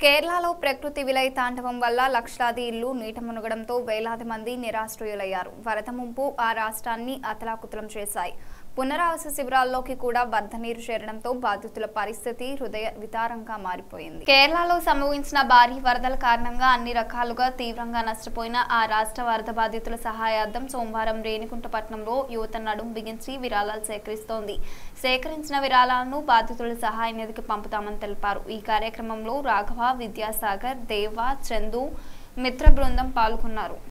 కేరళలో ప్రకృతి విలయ తాండవం వల్ల లక్షలాది ఇళ్లు నీట మునగడంతో వేలాది మంది నిరాశ్రయులయ్యారు వరద ముంపు ఆ రాష్ట్రాన్ని అతలాకుతలం చేశాయి పునరావాస శిబిరాల్లోకి కూడా వరద నీరు చేరడంతో బాధితుల పరిస్థితి హృదయ వితారంగా మారిపోయింది కేరళలో సంభవించిన భారీ వరదల కారణంగా అన్ని రకాలుగా తీవ్రంగా నష్టపోయిన ఆ రాష్ట్ర వరద బాధితుల సహాయార్థం సోమవారం రేణిగుంటపట్నంలో యువత నడుం బిగించి విరాళాలు సేకరిస్తోంది సేకరించిన విరాళాలను బాధితుల సహాయ నిధికి పంపుతామని తెలిపారు ఈ కార్యక్రమంలో రాఘవ విద్యాసాగర్ దేవ చందు మిత్ర బృందం పాల్గొన్నారు